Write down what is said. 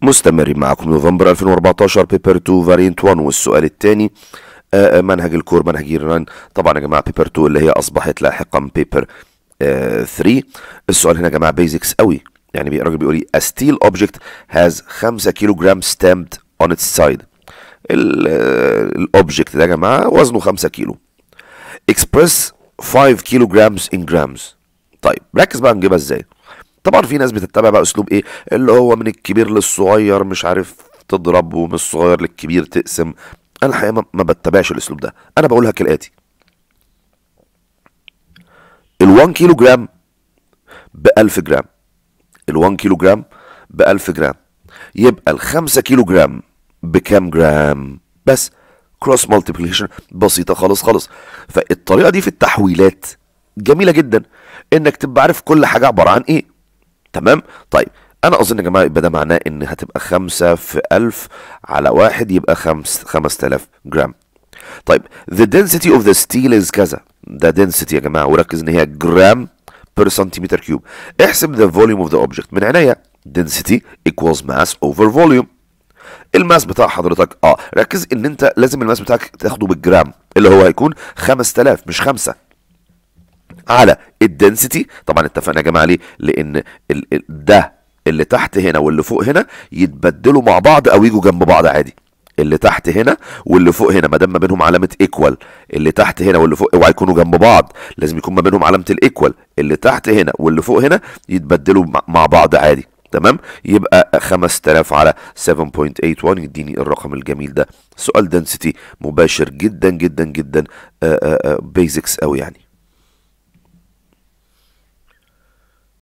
مستمرين معكم نوفمبر 2014 بيبر 2 فارينت 1 والسؤال الثاني منهج الكور منهج يير طبعا يا جماعه بيبر 2 اللي هي اصبحت لاحقا بيبر 3 السؤال هنا يا جماعه بيزكس قوي يعني الراجل بيقول لي a steel object has 5 كيلو جرام stamped on its side الاوبجكت ده يا جماعه وزنه 5 كيلو express 5 كيلو جرامز in grams طيب ركز بقى نجيبها ازاي طبعا في ناس بتتبع بقى اسلوب ايه اللي هو من الكبير للصغير مش عارف تضرب ومن الصغير للكبير تقسم انا الحقيقه ما- ما بتبعش الاسلوب ده انا بقولها كالاتي ال1 كيلو جرام ب 1000 جرام ال1 كيلو جرام ب 1000 جرام يبقى ال 5 كيلو جرام بكام جرام بس كروس مالتيبليكيشن بسيطه خالص خالص فالطريقه دي في التحويلات جميله جدا انك تبقى عارف كل حاجه عباره عن ايه تمام طيب انا اظن يا جماعه يبقى ده معناه ان هتبقى خمسة في ألف على واحد يبقى خمس خمس تلاف جرام طيب the density of the steel is كذا ده density يا جماعه وركز ان هي جرام per سنتيمتر كيوب احسب the volume of the object من عينيا density equals mass over volume الماس بتاع حضرتك اه ركز ان انت لازم الماس بتاعك تاخده بالجرام اللي هو هيكون 5000 مش خمسة على الدنسيتي طبعا اتفقنا يا جماعه ليه لان ال ال ده اللي تحت هنا واللي فوق هنا يتبدلوا مع بعض او يجوا جنب بعض عادي اللي تحت هنا واللي فوق هنا ما دام ما بينهم علامه ايكوال اللي تحت هنا واللي فوق اوعى يكونوا جنب بعض لازم يكون ما بينهم علامه الايكوال اللي تحت هنا واللي فوق هنا يتبدلوا مع- مع بعض عادي تمام يبقى 5000 على 7.81 يديني الرقم الجميل ده سؤال دنسيتي مباشر جدا جدا جدا بيزكس قوي يعني